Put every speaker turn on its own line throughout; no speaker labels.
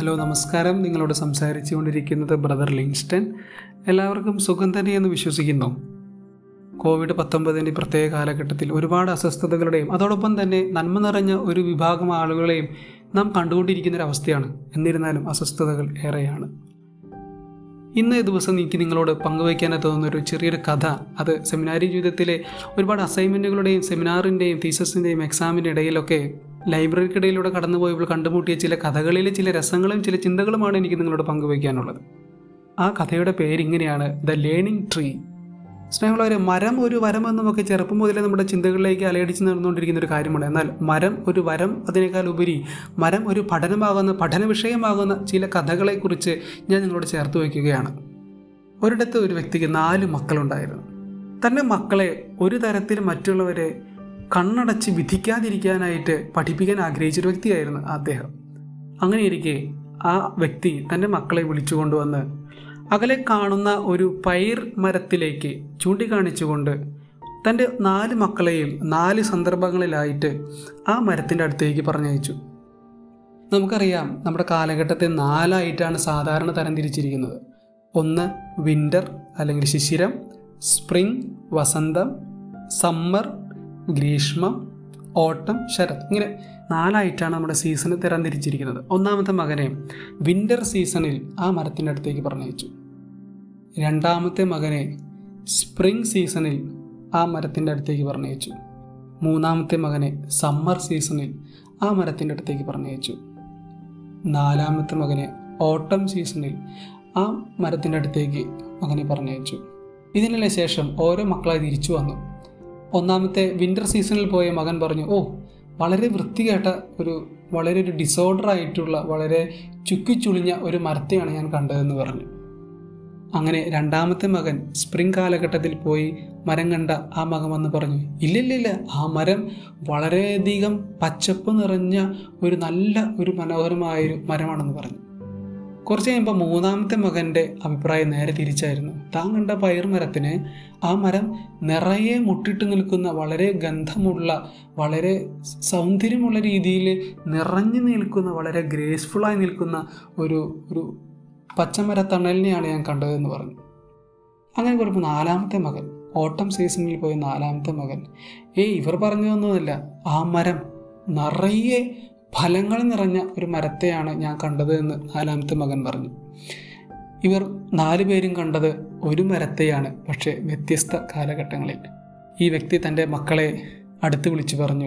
hello നമസ്കാരം നിങ്ങളോട് സംസാരിച്ചു കൊണ്ടിരിക്കുന്നത് ബ്രദർ ലിങ്സ്റ്റൺ എല്ലാവർക്കും സുഖം തന്നെയെന്ന് വിശ്വസിക്കുന്നു കോവിഡ് പത്തൊമ്പതിൻ്റെ പ്രത്യേക കാലഘട്ടത്തിൽ ഒരുപാട് അസ്വസ്ഥതകളുടെയും അതോടൊപ്പം തന്നെ നന്മ നിറഞ്ഞ ഒരു വിഭാഗം ആളുകളെയും നാം കണ്ടുകൊണ്ടിരിക്കുന്ന ഒരു അവസ്ഥയാണ് എന്നിരുന്നാലും അസ്വസ്ഥതകൾ ഏറെയാണ് ഇന്ന് ഈ ദിവസം എനിക്ക് നിങ്ങളോട് പങ്കുവയ്ക്കാനായി തോന്നുന്ന ഒരു ചെറിയൊരു കഥ അത് സെമിനാരി ജീവിതത്തിലെ ഒരുപാട് അസൈൻമെൻറ്റുകളുടെയും സെമിനാറിൻ്റെയും തീസസിൻ്റെയും എക്സാമിൻ്റെ ഇടയിലൊക്കെ ലൈബ്രറിക്കിടയിലൂടെ കടന്നുപോയപ്പോൾ കണ്ടുമുട്ടിയ ചില കഥകളിലെ ചില രസങ്ങളും ചില ചിന്തകളുമാണ് എനിക്ക് നിങ്ങളോട് പങ്കുവയ്ക്കാനുള്ളത് ആ കഥയുടെ പേരിങ്ങനെയാണ് ദ ലേണിംഗ് ട്രീ സ്നേഹമുള്ളവരെ മരം ഒരു വരം എന്നൊക്കെ ചെറുപ്പം മുതലേ നമ്മുടെ ചിന്തകളിലേക്ക് അലയടിച്ച് നടന്നുകൊണ്ടിരിക്കുന്ന ഒരു കാര്യമാണ് എന്നാൽ മരം ഒരു വരം അതിനേക്കാൾ ഉപരി മരം ഒരു പഠനമാകുന്ന പഠന വിഷയമാകുന്ന ചില കഥകളെക്കുറിച്ച് ഞാൻ നിങ്ങളോട് ചേർത്ത് വയ്ക്കുകയാണ് ഒരിടത്ത് ഒരു വ്യക്തിക്ക് നാല് മക്കളുണ്ടായിരുന്നു തൻ്റെ മക്കളെ ഒരു തരത്തിൽ മറ്റുള്ളവരെ കണ്ണടച്ച് വിധിക്കാതിരിക്കാനായിട്ട് പഠിപ്പിക്കാൻ ആഗ്രഹിച്ചൊരു വ്യക്തിയായിരുന്നു അദ്ദേഹം അങ്ങനെയിരിക്കെ ആ വ്യക്തി തൻ്റെ മക്കളെ വിളിച്ചു കൊണ്ടുവന്ന് അകലെ കാണുന്ന ഒരു പൈർ മരത്തിലേക്ക് ചൂണ്ടിക്കാണിച്ചുകൊണ്ട് തൻ്റെ നാല് മക്കളെയും നാല് സന്ദർഭങ്ങളിലായിട്ട് ആ മരത്തിൻ്റെ അടുത്തേക്ക് പറഞ്ഞയച്ചു നമുക്കറിയാം നമ്മുടെ കാലഘട്ടത്തെ നാലായിട്ടാണ് സാധാരണ തരംതിരിച്ചിരിക്കുന്നത് ഒന്ന് വിൻ്റർ അല്ലെങ്കിൽ ശിശിരം സ്പ്രിംഗ് വസന്തം സമ്മർ ഗ്രീഷ്മം ഓട്ടം ശരത് ഇങ്ങനെ നാലായിട്ടാണ് നമ്മുടെ സീസൺ തരംതിരിച്ചിരിക്കുന്നത് ഒന്നാമത്തെ മകനെ വിൻ്റർ സീസണിൽ ആ മരത്തിൻ്റെ അടുത്തേക്ക് പറഞ്ഞയച്ചു രണ്ടാമത്തെ മകനെ സ്പ്രിംഗ് സീസണിൽ ആ മരത്തിൻ്റെ അടുത്തേക്ക് പറഞ്ഞയച്ചു മൂന്നാമത്തെ മകനെ സമ്മർ സീസണിൽ ആ മരത്തിൻ്റെ അടുത്തേക്ക് പറഞ്ഞയച്ചു നാലാമത്തെ മകനെ ഓട്ടം സീസണിൽ ആ മരത്തിൻ്റെ അടുത്തേക്ക് മകനെ പറഞ്ഞയച്ചു ഇതിനെല്ലാം ശേഷം ഓരോ മക്കളായി തിരിച്ചു വന്നു ഒന്നാമത്തെ വിൻ്റർ സീസണിൽ പോയ മകൻ പറഞ്ഞു ഓ വളരെ വൃത്തികേട്ട ഒരു വളരെ ഒരു ഡിസോർഡർ ആയിട്ടുള്ള വളരെ ചുക്കിച്ചുളിഞ്ഞ ഒരു മരത്തെയാണ് ഞാൻ കണ്ടതെന്ന് പറഞ്ഞു അങ്ങനെ രണ്ടാമത്തെ മകൻ സ്പ്രിംഗ് കാലഘട്ടത്തിൽ പോയി മരം കണ്ട ആ മകൻ വന്ന് പറഞ്ഞു ഇല്ലില്ലില്ല ആ മരം വളരെയധികം പച്ചപ്പ് നിറഞ്ഞ ഒരു നല്ല ഒരു മനോഹരമായൊരു മരമാണെന്ന് പറഞ്ഞു കുറച്ച് കഴിയുമ്പോൾ മൂന്നാമത്തെ മകൻ്റെ അഭിപ്രായം നേരെ തിരിച്ചായിരുന്നു താൻ കണ്ട പയർ മരത്തിന് ആ മരം നിറയെ മുട്ടിട്ട് നിൽക്കുന്ന വളരെ ഗന്ധമുള്ള വളരെ സൗന്ദര്യമുള്ള രീതിയിൽ നിറഞ്ഞു നിൽക്കുന്ന വളരെ ഗ്രേസ്ഫുള്ളായി നിൽക്കുന്ന ഒരു ഒരു പച്ചമരത്തണലിനെയാണ് ഞാൻ കണ്ടതെന്ന് പറഞ്ഞു അങ്ങനെ പറയുമ്പോൾ നാലാമത്തെ മകൻ ഓട്ടം സീസണിൽ പോയ നാലാമത്തെ മകൻ ഏയ് ഇവർ പറഞ്ഞതൊന്നുമല്ല ആ മരം നിറയെ ഫലങ്ങൾ നിറഞ്ഞ ഒരു മരത്തെയാണ് ഞാൻ കണ്ടത് എന്ന് നാലാമത്തെ മകൻ പറഞ്ഞു ഇവർ നാലു പേരും കണ്ടത് ഒരു മരത്തെയാണ് പക്ഷേ വ്യത്യസ്ത കാലഘട്ടങ്ങളിൽ ഈ വ്യക്തി തൻ്റെ മക്കളെ അടുത്ത് വിളിച്ചു പറഞ്ഞു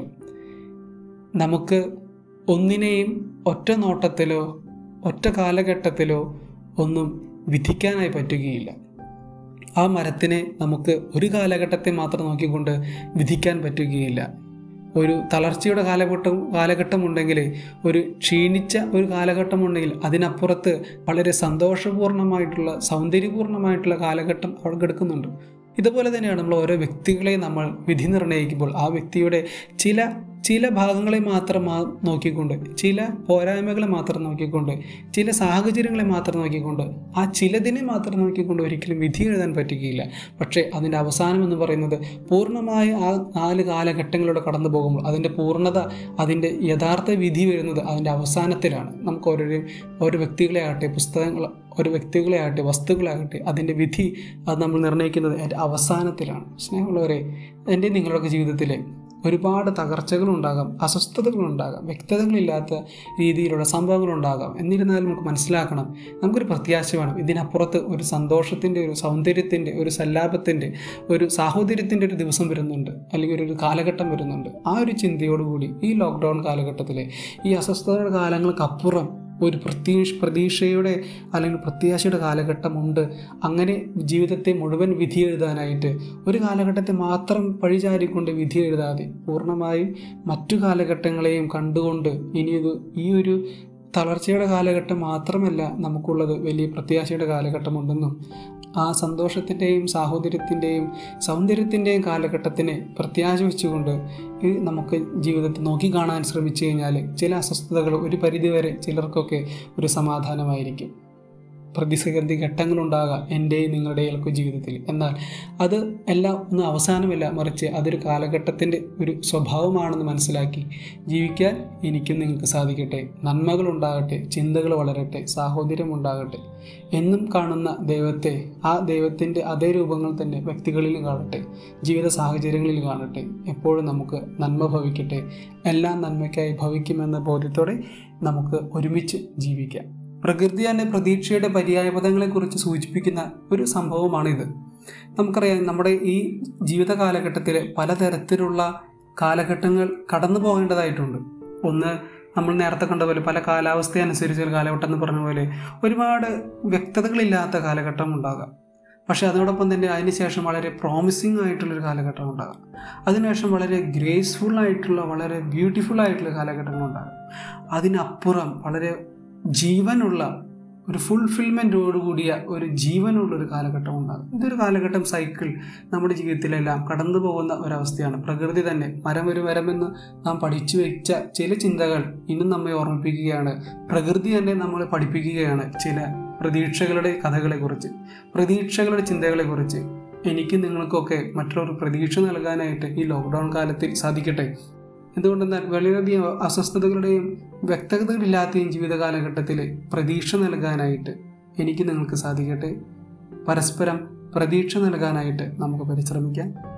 നമുക്ക് ഒന്നിനെയും ഒറ്റ നോട്ടത്തിലോ ഒറ്റ കാലഘട്ടത്തിലോ ഒന്നും വിധിക്കാനായി പറ്റുകയില്ല ആ മരത്തിനെ നമുക്ക് ഒരു കാലഘട്ടത്തെ മാത്രം നോക്കിക്കൊണ്ട് വിധിക്കാൻ പറ്റുകയില്ല ഒരു തളർച്ചയുടെ കാലഘട്ടം കാലഘട്ടമുണ്ടെങ്കിൽ ഒരു ക്ഷീണിച്ച ഒരു കാലഘട്ടമുണ്ടെങ്കിൽ അതിനപ്പുറത്ത് വളരെ സന്തോഷപൂർണ്ണമായിട്ടുള്ള സൗന്ദര്യപൂർണ്ണമായിട്ടുള്ള കാലഘട്ടം അവിടെ കിടക്കുന്നുണ്ട് ഇതുപോലെ തന്നെയാണ് നമ്മൾ ഓരോ വ്യക്തികളെ നമ്മൾ വിധി നിർണ്ണയിക്കുമ്പോൾ ആ വ്യക്തിയുടെ ചില ചില ഭാഗങ്ങളെ മാത്രം നോക്കിക്കൊണ്ട് ചില പോരായ്മകളെ മാത്രം നോക്കിക്കൊണ്ട് ചില സാഹചര്യങ്ങളെ മാത്രം നോക്കിക്കൊണ്ട് ആ ചിലതിനെ മാത്രം നോക്കിക്കൊണ്ട് ഒരിക്കലും വിധി എഴുതാൻ പറ്റുകയില്ല പക്ഷേ അതിൻ്റെ അവസാനം എന്ന് പറയുന്നത് പൂർണ്ണമായ ആ നാല് കാലഘട്ടങ്ങളിലൂടെ കടന്നു പോകുമ്പോൾ അതിൻ്റെ പൂർണ്ണത അതിൻ്റെ യഥാർത്ഥ വിധി വരുന്നത് അതിൻ്റെ അവസാനത്തിലാണ് നമുക്ക് ഓരോ ഓരോ വ്യക്തികളെ ആകട്ടെ പുസ്തകങ്ങൾ ഒരു വ്യക്തികളെ ആകട്ടെ വസ്തുക്കളാകട്ടെ അതിൻ്റെ വിധി അത് നമ്മൾ നിർണ്ണയിക്കുന്നത് എൻ്റെ അവസാനത്തിലാണ് സ്നേഹമുള്ളവരെ എൻ്റെ നിങ്ങളുടെ ജീവിതത്തിൽ ഒരുപാട് തകർച്ചകളുണ്ടാകാം അസ്വസ്ഥതകളുണ്ടാകാം വ്യക്തതകളില്ലാത്ത രീതിയിലുള്ള സംഭവങ്ങളുണ്ടാകാം എന്നിരുന്നാലും നമുക്ക് മനസ്സിലാക്കണം നമുക്കൊരു പ്രത്യാശ വേണം ഇതിനപ്പുറത്ത് ഒരു സന്തോഷത്തിൻ്റെ ഒരു സൗന്ദര്യത്തിൻ്റെ ഒരു സല്ലാപത്തിൻ്റെ ഒരു സാഹോദര്യത്തിൻ്റെ ഒരു ദിവസം വരുന്നുണ്ട് അല്ലെങ്കിൽ ഒരു കാലഘട്ടം വരുന്നുണ്ട് ആ ഒരു ചിന്തയോടുകൂടി ഈ ലോക്ക്ഡൗൺ കാലഘട്ടത്തിലെ ഈ അസ്വസ്ഥതയുടെ കാലങ്ങൾക്കപ്പുറം ഒരു പ്രതീക്ഷ പ്രതീക്ഷയുടെ അല്ലെങ്കിൽ പ്രത്യാശയുടെ കാലഘട്ടമുണ്ട് അങ്ങനെ ജീവിതത്തെ മുഴുവൻ വിധി എഴുതാനായിട്ട് ഒരു കാലഘട്ടത്തെ മാത്രം പഴിചാരിക്കൊണ്ട് വിധി എഴുതാതെ പൂർണ്ണമായും മറ്റു കാലഘട്ടങ്ങളെയും കണ്ടുകൊണ്ട് ഇനിയത് ഈ ഒരു തളർച്ചയുടെ കാലഘട്ടം മാത്രമല്ല നമുക്കുള്ളത് വലിയ പ്രത്യാശയുടെ കാലഘട്ടമുണ്ടെന്നും ആ സന്തോഷത്തിൻ്റെയും സാഹോദര്യത്തിൻ്റെയും സൗന്ദര്യത്തിൻ്റെയും കാലഘട്ടത്തിനെ പ്രത്യാശ വെച്ചുകൊണ്ട് ഈ നമുക്ക് ജീവിതത്തെ നോക്കിക്കാണാൻ ശ്രമിച്ചു കഴിഞ്ഞാൽ ചില അസ്വസ്ഥതകൾ ഒരു പരിധിവരെ ചിലർക്കൊക്കെ ഒരു സമാധാനമായിരിക്കും പ്രതിസന്ധി ഘട്ടങ്ങളുണ്ടാകാം എൻ്റെയും നിങ്ങളുടെയൊക്കെ ജീവിതത്തിൽ എന്നാൽ അത് എല്ലാം ഒന്നും അവസാനമില്ല മറിച്ച് അതൊരു കാലഘട്ടത്തിൻ്റെ ഒരു സ്വഭാവമാണെന്ന് മനസ്സിലാക്കി ജീവിക്കാൻ എനിക്കും നിങ്ങൾക്ക് സാധിക്കട്ടെ നന്മകൾ ഉണ്ടാകട്ടെ ചിന്തകൾ വളരട്ടെ സാഹോദര്യം ഉണ്ടാകട്ടെ എന്നും കാണുന്ന ദൈവത്തെ ആ ദൈവത്തിൻ്റെ അതേ രൂപങ്ങൾ തന്നെ വ്യക്തികളിൽ കാണട്ടെ ജീവിത സാഹചര്യങ്ങളിൽ കാണട്ടെ എപ്പോഴും നമുക്ക് നന്മ ഭവിക്കട്ടെ എല്ലാം നന്മയ്ക്കായി ഭവിക്കുമെന്ന ബോധ്യത്തോടെ നമുക്ക് ഒരുമിച്ച് ജീവിക്കാം പ്രകൃതി തന്നെ പ്രതീക്ഷയുടെ പര്യായപദങ്ങളെക്കുറിച്ച് സൂചിപ്പിക്കുന്ന ഒരു സംഭവമാണിത് നമുക്കറിയാം നമ്മുടെ ഈ ജീവിത കാലഘട്ടത്തിൽ പലതരത്തിലുള്ള കാലഘട്ടങ്ങൾ കടന്നു പോകേണ്ടതായിട്ടുണ്ട് ഒന്ന് നമ്മൾ നേരത്തെ കണ്ട പോലെ പല കാലാവസ്ഥ അനുസരിച്ച് ഒരു കാലഘട്ടം എന്ന് പറഞ്ഞ പോലെ ഒരുപാട് വ്യക്തതകളില്ലാത്ത കാലഘട്ടം ഉണ്ടാകാം പക്ഷേ അതോടൊപ്പം തന്നെ അതിനുശേഷം വളരെ പ്രോമിസിങ് ആയിട്ടുള്ളൊരു കാലഘട്ടം ഉണ്ടാകാം അതിനുശേഷം വളരെ ഗ്രേസ്ഫുൾ ആയിട്ടുള്ള വളരെ ബ്യൂട്ടിഫുൾ ആയിട്ടുള്ള കാലഘട്ടങ്ങൾ ഉണ്ടാകും അതിനപ്പുറം വളരെ ജീവനുള്ള ഒരു ഫുൾഫിൽമെൻറ്റോട് കൂടിയ ഒരു ജീവനുള്ള ഒരു കാലഘട്ടം ഉണ്ടാകും ഇതൊരു കാലഘട്ടം സൈക്കിൾ നമ്മുടെ ജീവിതത്തിലെല്ലാം കടന്നു പോകുന്ന ഒരവസ്ഥയാണ് പ്രകൃതി തന്നെ മരം ഒരു മരമെന്ന് നാം പഠിച്ചു വെച്ച ചില ചിന്തകൾ ഇന്നും നമ്മെ ഓർമ്മിപ്പിക്കുകയാണ് പ്രകൃതി തന്നെ നമ്മളെ പഠിപ്പിക്കുകയാണ് ചില പ്രതീക്ഷകളുടെ കഥകളെക്കുറിച്ച് പ്രതീക്ഷകളുടെ ചിന്തകളെക്കുറിച്ച് എനിക്ക് നിങ്ങൾക്കൊക്കെ മറ്റുള്ളവർ പ്രതീക്ഷ നൽകാനായിട്ട് ഈ ലോക്ക്ഡൗൺ കാലത്തിൽ സാധിക്കട്ടെ എന്തുകൊണ്ടെന്നാൽ വളരെയധികം അസ്വസ്ഥതകളുടെയും വ്യക്തതകളില്ലാത്തയും ജീവിത കാലഘട്ടത്തിൽ പ്രതീക്ഷ നൽകാനായിട്ട് എനിക്ക് നിങ്ങൾക്ക് സാധിക്കട്ടെ പരസ്പരം പ്രതീക്ഷ നൽകാനായിട്ട് നമുക്ക് പരിശ്രമിക്കാം